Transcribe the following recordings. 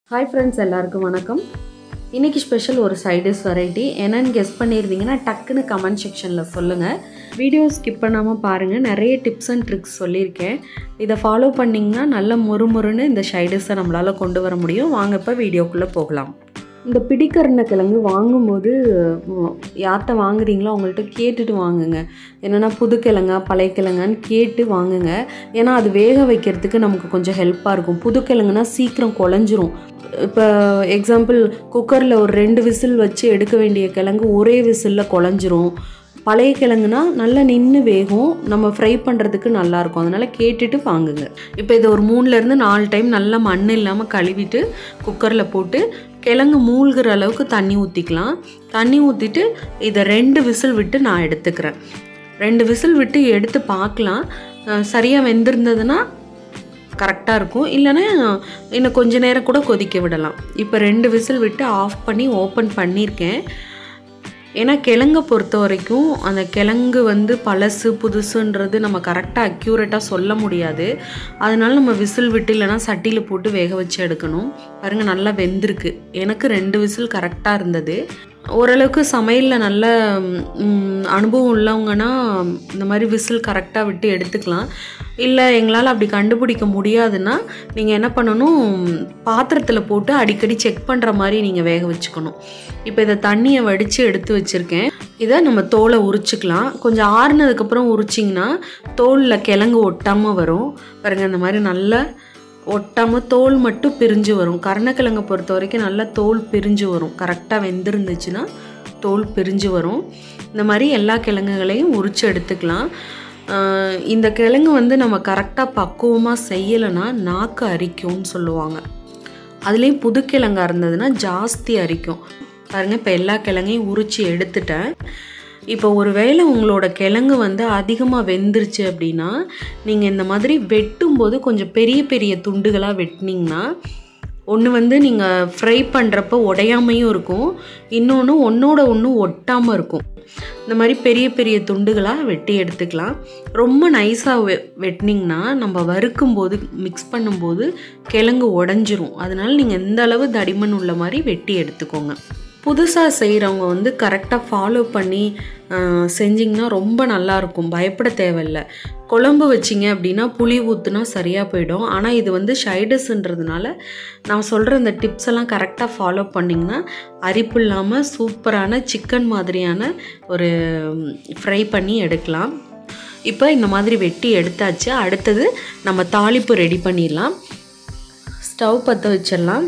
hi friends எல்லாருக்கும் வணக்கம் இன்னைக்கு ஸ்பெஷல் ஒரு சைடிஷ் வெரைட்டி என்னன்னு கெஸ் பண்ணியிருந்தீங்கன்னா டக்குன்னு கமெண்ட் செக்ஷனில் சொல்லுங்கள் வீடியோ ஸ்கிப் பண்ணாமல் பாருங்கள் நிறைய டிப்ஸ் அண்ட் ட்ரிக்ஸ் சொல்லியிருக்கேன் இதை ஃபாலோ பண்ணிங்கன்னா நல்ல முறுமுறுன்னு இந்த சைடிஷை நம்மளால் கொண்டு வர முடியும் வாங்க இப்போ வீடியோக்குள்ளே போகலாம் இந்த பிடிக்கருணை கிழங்கு வாங்கும்போது உம், யார்கிட்ட வாங்குறீங்களோ அவங்கள்ட்ட கேட்டுட்டு வாங்குங்க என்னென்னா புது கிழங்கா பழைய கிழங்கான்னு கேட்டு வாங்குங்க ஏன்னா அது வேக வைக்கிறதுக்கு நமக்கு கொஞ்சம் ஹெல்ப்பாக இருக்கும் புது கிழங்குனா சீக்கிரம் குழஞ்சிரும் இப்போ எக்ஸாம்பிள் குக்கரில் ஒரு ரெண்டு விசில் வச்சு எடுக்க வேண்டிய கிழங்கு ஒரே விசிலில் குழஞ்சிரும் பழைய கிழங்குனா நல்லா நின்று வேகும் நம்ம ஃப்ரை பண்ணுறதுக்கு நல்லாயிருக்கும் அதனால் கேட்டுட்டு வாங்குங்க இப்போ இதை ஒரு மூணுலேருந்து நாலு டைம் நல்லா மண் இல்லாமல் கழுவிட்டு குக்கரில் போட்டு கிழங்கு மூழ்கிற அளவுக்கு தண்ணி ஊற்றிக்கலாம் தண்ணி ஊற்றிட்டு இதை ரெண்டு விசில் விட்டு நான் எடுத்துக்கிறேன் ரெண்டு விசில் விட்டு எடுத்து பார்க்கலாம் சரியாக வெந்திருந்ததுன்னா கரெக்டாக இருக்கும் இல்லைன்னா இன்னும் கொஞ்ச நேரம் கூட கொதிக்க விடலாம் இப்போ ரெண்டு விசில் விட்டு ஆஃப் பண்ணி ஓப்பன் பண்ணியிருக்கேன் ஏன்னா கிழங்கை பொறுத்த வரைக்கும் அந்த கிழங்கு வந்து பழசு புதுசுன்றது நம்ம கரெக்டாக அக்யூரேட்டாக சொல்ல முடியாது அதனால நம்ம விசில் விட்டு இல்லைன்னா சட்டியில் போட்டு வேக வச்சு எடுக்கணும் பாருங்க நல்லா வெந்திருக்கு எனக்கு ரெண்டு விசில் கரெக்டாக இருந்தது ஓரளவுக்கு சமையலில் நல்ல ம், அனுபவம் உள்ளவங்கன்னா இந்த மாதிரி விசில் கரெக்டாக விட்டு எடுத்துக்கலாம் இல்லை எங்களால் அப்படி கண்டுபிடிக்க முடியாதுன்னா நீங்கள் என்ன பண்ணணும் பாத்திரத்தில் போட்டு அடிக்கடி செக் பண்ணுற மாதிரி நீங்கள் வேக வச்சுக்கணும் இப்போ இதை தண்ணியை வடித்து எடுத்து வச்சுருக்கேன் இதை நம்ம தோலை உரிச்சுக்கலாம் கொஞ்சம் ஆறுனதுக்கப்புறம் உரிச்சிங்கன்னா தோலில் கிழங்கு ஒட்டாமல் வரும் பாருங்க இந்த மாதிரி நல்லா ஒட்டாமல் தோல் மட்டும் பிரிஞ்சு வரும் கருணக்கிழங்கை பொறுத்த வரைக்கும் நல்லா தோல் பிரிஞ்சு வரும் கரெக்டாக வெந்திருந்துச்சுன்னா தோல் பிரிஞ்சு வரும் இந்த மாதிரி எல்லா கிழங்குகளையும் உரிச்சு எடுத்துக்கலாம் ஆஹ் இந்த கிழங்கு வந்து நம்ம கரெக்டாக பக்குவமாக செய்யலைன்னா நாக்கு அரிக்கும்னு சொல்லுவாங்க அதுலேயும் புது கிழங்கா இருந்ததுன்னா ஜாஸ்தி அரிக்கும் பாருங்க இப்போ எல்லா கிழங்கையும் உரிச்சு எடுத்துட்டேன் இப்போ ஒருவேளை உங்களோட கிழங்கு வந்து அதிகமாக வெந்துருச்சு அப்படின்னா நீங்கள் இந்த மாதிரி வெட்டும்போது கொஞ்சம் பெரிய பெரிய துண்டுகளாக வெட்டினீங்கன்னா ஒன்று வந்து நீங்கள் ஃப்ரை பண்ணுறப்ப உடையாமையும் இருக்கும் இன்னொன்று ஒன்றோட ஒன்று ஒட்டாமல் இருக்கும் இந்த மாதிரி பெரிய பெரிய துண்டுகளாக வெட்டி எடுத்துக்கலாம் ரொம்ப நைஸாக வெ வெட்டினீங்கன்னா நம்ம வறுக்கும்போது மிக்ஸ் பண்ணும்போது கிழங்கு உடஞ்சிரும் அதனால நீங்கள் எந்த அளவு தடிமன் உள்ள மாதிரி வெட்டி எடுத்துக்கோங்க புதுசாக செய்கிறவங்க வந்து கரெக்டாக ஃபாலோ பண்ணி ஆஹ், செஞ்சிங்கன்னா ரொம்ப நல்லாயிருக்கும் பயப்பட தேவையில்ல குழம்பு வச்சிங்க அப்படின்னா புளி ஊற்றுனா சரியாக போயிடும் ஆனால் இது வந்து ஷைடஸ்ன்றதுனால நான் சொல்கிற இந்த டிப்ஸ் எல்லாம் கரெக்டாக ஃபாலோ பண்ணிங்கன்னா அரிப்பு இல்லாமல் சூப்பரான சிக்கன் மாதிரியான ஒரு ஃப்ரை பண்ணி எடுக்கலாம் இப்போ இந்த மாதிரி வெட்டி எடுத்தாச்சு அடுத்தது நம்ம தாளிப்பு ரெடி பண்ணிடலாம் ஸ்டவ் பற்ற வச்சிடலாம்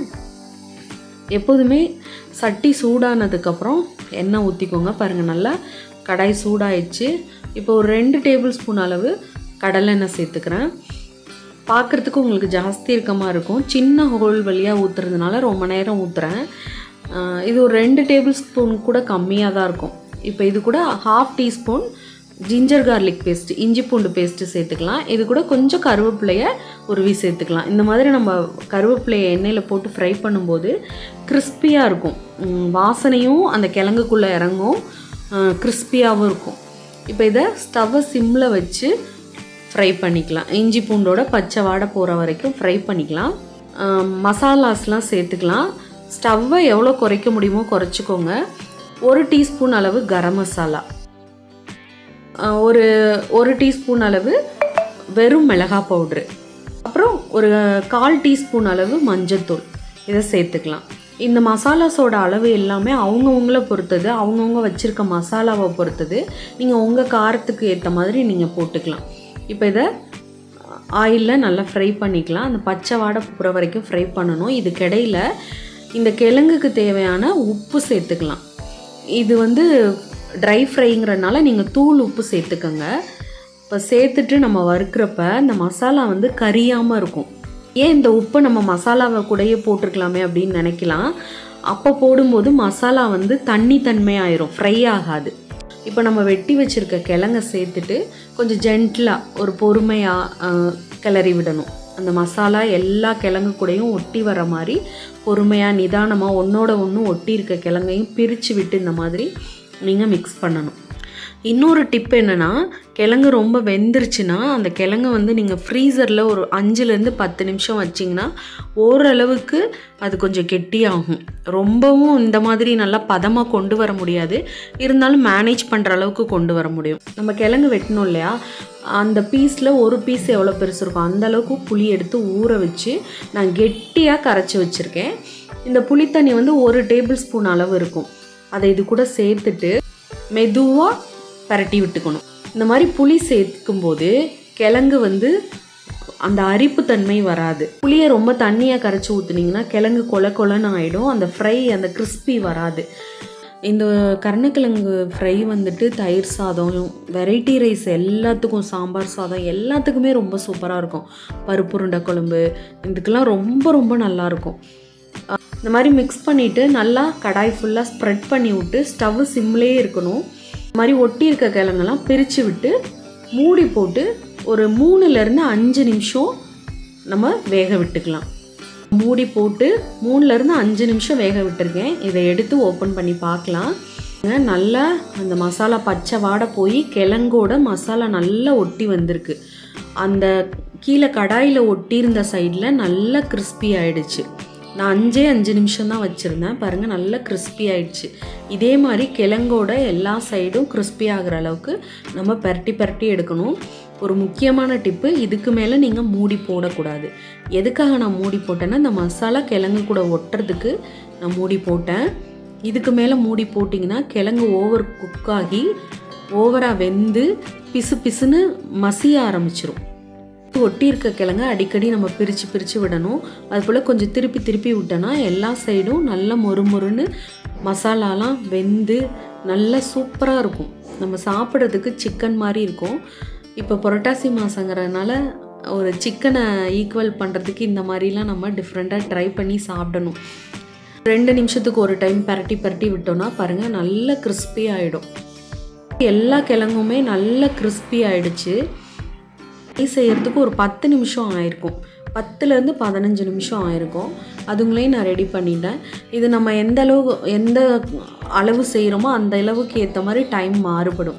எப்போதுமே சட்டி சூடானதுக்கப்புறம் எண்ணெய் ஊற்றிக்கோங்க பாருங்கள் நல்லா கடாய் சூடாயிடுச்சு இப்போ ஒரு ரெண்டு டேபிள் ஸ்பூன் அளவு கடலெண்ணெய் சேர்த்துக்கிறேன் பார்க்குறதுக்கு உங்களுக்கு ஜாஸ்தி இருக்கமாக இருக்கும் சின்ன ஹோல் வழியாக ஊற்றுறதுனால ரொம்ப நேரம் ஊற்றுறேன் இது ஒரு ரெண்டு டேபிள் ஸ்பூன் கூட கம்மியாக தான் இருக்கும் இப்போ இது கூட half teaspoon ginger garlic paste இஞ்சி பூண்டு பேஸ்ட்டு சேர்த்துக்கலாம் இது கூட கொஞ்சம் கருவேப்பிலையை உருவி சேர்த்துக்கலாம் இந்த மாதிரி நம்ம கருவேப்பிலையை எண்ணெயில் போட்டு ஃப்ரை பண்ணும்போது கிறிஸ்பியாக இருக்கும் உம், வாசனையும் அந்த கிழங்குக்குள்ளே இறங்கும் கிறிஸ்பியாகவும் இருக்கும் இப்போ இதை ஸ்டவ்வை சிம்மில் வச்சு ஃப்ரை பண்ணிக்கலாம் இஞ்சி பூண்டோட பச்சை வாடை போகிற வரைக்கும் ஃப்ரை பண்ணிக்கலாம் ஆஹ் மசாலாஸ்லாம் சேர்த்துக்கலாம் ஸ்டவ்வை எவ்வளோ குறைக்க முடியுமோ குறைச்சிக்கோங்க ஒரு டீஸ்பூன் அளவு கரம் மசாலா ஆஹ் ஒரு ஒரு டீஸ்பூன் அளவு வெறும் மிளகாய் பவுட்ரு அப்புறம் ஒரு கால் டீஸ்பூன் அளவு மஞ்சத்தூள் இதை சேர்த்துக்கலாம் இந்த மசாலாஸோட அளவு எல்லாமே அவங்கவுங்கள பொறுத்தது அவங்கவுங்க வச்சுருக்க மசாலாவை பொறுத்தது நீங்கள் உங்கள் காரத்துக்கு ஏற்ற மாதிரி நீங்கள் போட்டுக்கலாம் இப்போ இதை ஆயிலில் நல்லா ஃப்ரை பண்ணிக்கலாம் அந்த பச்சை வாடை போகிற வரைக்கும் ஃப்ரை பண்ணணும் இதுக்கிடையில் இந்த கிழங்குக்கு தேவையான உப்பு சேர்த்துக்கலாம் இது வந்து ட்ரை ஃப்ரைங்கிறனால நீங்கள் தூள் உப்பு சேர்த்துக்கோங்க இப்போ சேர்த்துட்டு நம்ம வறுக்கிறப்ப இந்த மசாலா வந்து கரியாமல் இருக்கும் ஏன் இந்த உப்பு நம்ம மசாலாவை கூடயே போட்டிருக்கலாமே அப்படின்னு நினைக்கலாம் அப்போ போடும்போது மசாலா வந்து தண்ணி தன்மையாயிரும் ஃப்ரை ஆகாது இப்போ நம்ம வெட்டி வச்சுருக்க கிழங்க சேர்த்துட்டு கொஞ்சம் ஜென்டிலாக ஒரு பொறுமையாக கிளறி விடணும் அந்த மசாலா எல்லா கிழங்கு கூடயும் ஒட்டி வர மாதிரி பொறுமையாக நிதானமாக ஒன்றோட ஒன்று ஒட்டி இருக்க கிழங்கையும் பிரித்து விட்டு இந்த மாதிரி நீங்கள் மிக்ஸ் பண்ணணும் இன்னொரு டிப் என்னென்னா கிழங்கு ரொம்ப வெந்துருச்சுன்னா அந்த கிழங்கு வந்து நீங்கள் ஃப்ரீசரில் ஒரு அஞ்சுலேருந்து பத்து நிமிஷம் வச்சிங்கன்னா ஓரளவுக்கு அது கொஞ்சம் கெட்டியாகும் ரொம்பவும் இந்த மாதிரி நல்லா பதமாக கொண்டு வர முடியாது இருந்தாலும் மேனேஜ் பண்ணுற அளவுக்கு கொண்டு வர முடியும் நம்ம கிழங்கு வெட்டணும் இல்லையா அந்த பீஸில் ஒரு பீஸ் எவ்வளோ பெருசு இருக்கும் அந்த அளவுக்கு புளி எடுத்து ஊற வச்சு நான் கெட்டியாக கரைச்சி வச்சுருக்கேன் இந்த புளித்தண்ணி வந்து ஒரு டேபிள் ஸ்பூன் அளவு இருக்கும் அதை இது கூட சேர்த்துட்டு மெதுவாக பரட்டி விட்டுக்கணும் இந்த மாதிரி புளி சேர்க்கும்போது கிழங்கு வந்து அந்த அரிப்பு தன்மை வராது புளியை ரொம்ப தண்ணியாக கரைச்சி ஊற்றுனீங்கன்னா கிழங்கு கொல கொலன்னு ஆகிடும் அந்த ஃப்ரை அந்த கிறிஸ்பி வராது இந்த கருணக்கிழங்கு ஃப்ரை வந்துட்டு தயிர் சாதம் வெரைட்டி ரைஸ் எல்லாத்துக்கும் சாம்பார் சாதம் எல்லாத்துக்குமே ரொம்ப சூப்பராக இருக்கும் பருப்பு உருண்டை குழம்பு இதுக்கெல்லாம் ரொம்ப ரொம்ப நல்லாயிருக்கும் இந்த மாதிரி மிக்ஸ் பண்ணிவிட்டு நல்லா கடாய் ஃபுல்லாக ஸ்ப்ரெட் பண்ணி விட்டு ஸ்டவ் சிம்லேயே இருக்கணும் இந்த மாதிரி ஒட்டி இருக்க கிழங்கெல்லாம் பிரித்து விட்டு மூடி போட்டு ஒரு மூணுலேருந்து அஞ்சு நிமிஷம் நம்ம வேக விட்டுக்கலாம் மூடி போட்டு மூணுலேருந்து அஞ்சு நிமிஷம் வேக விட்டுருக்கேன் இதை எடுத்து ஓப்பன் பண்ணி பார்க்கலாம் நல்லா அந்த மசாலா பச்சை வாடை போய் கிழங்கோட மசாலா நல்லா ஒட்டி வந்திருக்கு அந்த கீழே கடாயில் ஒட்டியிருந்த சைடில் நல்லா கிறிஸ்பி ஆயிடுச்சு நான் அஞ்சே அஞ்சு நிமிஷம் தான் வச்சுருந்தேன் பாருங்கள் நல்லா கிறிஸ்பி ஆயிடுச்சு இதே மாதிரி கிழங்கோட எல்லா சைடும் கிறிஸ்பி ஆகிற அளவுக்கு நம்ம பரட்டி பரட்டி எடுக்கணும் ஒரு முக்கியமான டிப்பு இதுக்கு மேலே நீங்கள் மூடி போடக்கூடாது எதுக்காக நான் மூடி போட்டேன்னா இந்த மசாலா கிழங்கு கூட ஒட்டுறதுக்கு நான் மூடி போட்டேன் இதுக்கு மேலே மூடி போட்டிங்கன்னா கிழங்கு ஓவர் குக் ஆகி ஓவராக வெந்து பிசு பிசுன்னு மசிய ஆரம்பிச்சிரும் ஒட்டி இருக்க கிழங்க அடிக்கடி நம்ம பிரித்து பிரித்து விடணும் அது போல் கொஞ்சம் திருப்பி திருப்பி விட்டோன்னா எல்லா சைடும் நல்ல மொறு மொறுன்னு மசாலாலாம் வெந்து நல்லா சூப்பராக இருக்கும் நம்ம சாப்பிட்றதுக்கு சிக்கன் மாதிரி இருக்கும் இப்போ புரட்டாசி மாதங்கிறதுனால ஒரு சிக்கனை ஈக்குவல் பண்ணுறதுக்கு இந்த மாதிரிலாம் நம்ம டிஃப்ரெண்ட்டாக ட்ரை பண்ணி சாப்பிடணும் ரெண்டு நிமிஷத்துக்கு ஒரு டைம் பரட்டி பரட்டி விட்டோன்னா பாருங்கள் நல்ல கிறிஸ்பி ஆகிடும் எல்லா கிழங்குமே நல்ல கிறிஸ்பி ஆயிடுச்சு ஃப்ரை செய்கிறதுக்கு ஒரு பத்து நிமிஷம் ஆயிருக்கும் பத்துலேருந்து பதினஞ்சு நிமிஷம் ஆயிருக்கும் அதுங்களையும் நான் ரெடி பண்ணிட்டேன் இது நம்ம எந்த அளவு எந்த அளவு செய்கிறோமோ அந்த அளவுக்கு ஏற்ற மாதிரி டைம் மாறுபடும்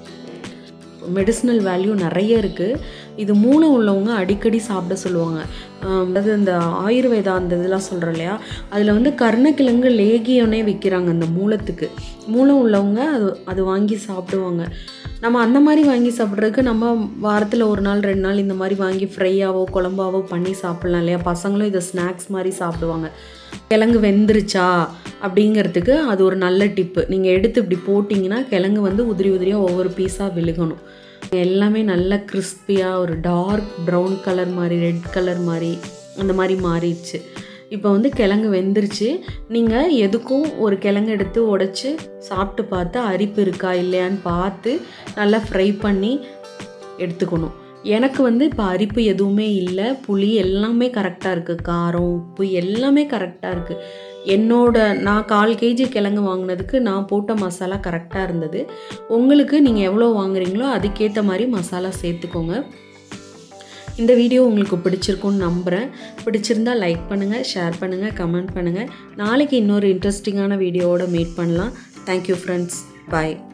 மெடிசினல் வேல்யூ நிறைய இருக்குது இது மூளை உள்ளவங்க அடிக்கடி சாப்பிட சொல்லுவாங்க அதாவது இந்த ஆயுர்வேதா அந்த இதெல்லாம் சொல்கிறோம் இல்லையா அதில் வந்து கருணக்கிழங்கு லேகியனே விற்கிறாங்க அந்த மூலத்துக்கு மூலம் உள்ளவங்க அது அது வாங்கி சாப்பிடுவாங்க நம்ம அந்த மாதிரி வாங்கி சாப்பிட்றதுக்கு நம்ம வாரத்தில் ஒரு நாள் ரெண்டு நாள் இந்த மாதிரி வாங்கி ஃப்ரையாவோ குழம்பாவோ பண்ணி சாப்பிட்லாம் இல்லையா பசங்களும் இதை ஸ்நாக்ஸ் மாதிரி சாப்பிடுவாங்க கிழங்கு வெந்துருச்சா அப்படிங்கிறதுக்கு அது ஒரு நல்ல டிப்பு நீங்கள் எடுத்து இப்படி போட்டிங்கன்னா கிழங்கு வந்து உதிரி உதிரியாக ஒவ்வொரு பீஸாக விழுகணும் எல்லாமே நல்ல கிறிஸ்பியாக ஒரு டார்க் ப்ரௌன் கலர் மாதிரி ரெட் கலர் மாதிரி அந்த மாதிரி மாறிடுச்சு இப்போ வந்து கிழங்கு வெந்துருச்சு நீங்கள் எதுக்கும் ஒரு கிழங்கு எடுத்து உடச்சி சாப்பிட்டு பார்த்து அரிப்பு இருக்கா இல்லையான்னு பார்த்து நல்லா ஃப்ரை பண்ணி எடுத்துக்கணும் எனக்கு வந்து இப்போ அரிப்பு எதுவுமே இல்லை புளி எல்லாமே கரெக்டாக இருக்குது காரம் உப்பு எல்லாமே கரெக்டாக இருக்குது என்னோட நான் கால் கேஜி கிழங்கு வாங்கினதுக்கு நான் போட்ட மசாலா கரெக்டாக இருந்தது உங்களுக்கு நீங்கள் எவ்வளோ வாங்குறீங்களோ அதுக்கேற்ற மாதிரி மசாலா சேர்த்துக்கோங்க இந்த வீடியோ உங்களுக்கு பிடிச்சிருக்கும்னு நம்புகிறேன் பிடிச்சிருந்தா லைக் பண்ணுங்கள் ஷேர் பண்ணுங்கள் கமெண்ட் பண்ணுங்கள் நாளைக்கு இன்னொரு இன்ட்ரெஸ்டிங்கான வீடியோவோட மீட் பண்ணலாம் தேங்க்யூ ஃப்ரெண்ட்ஸ் பாய்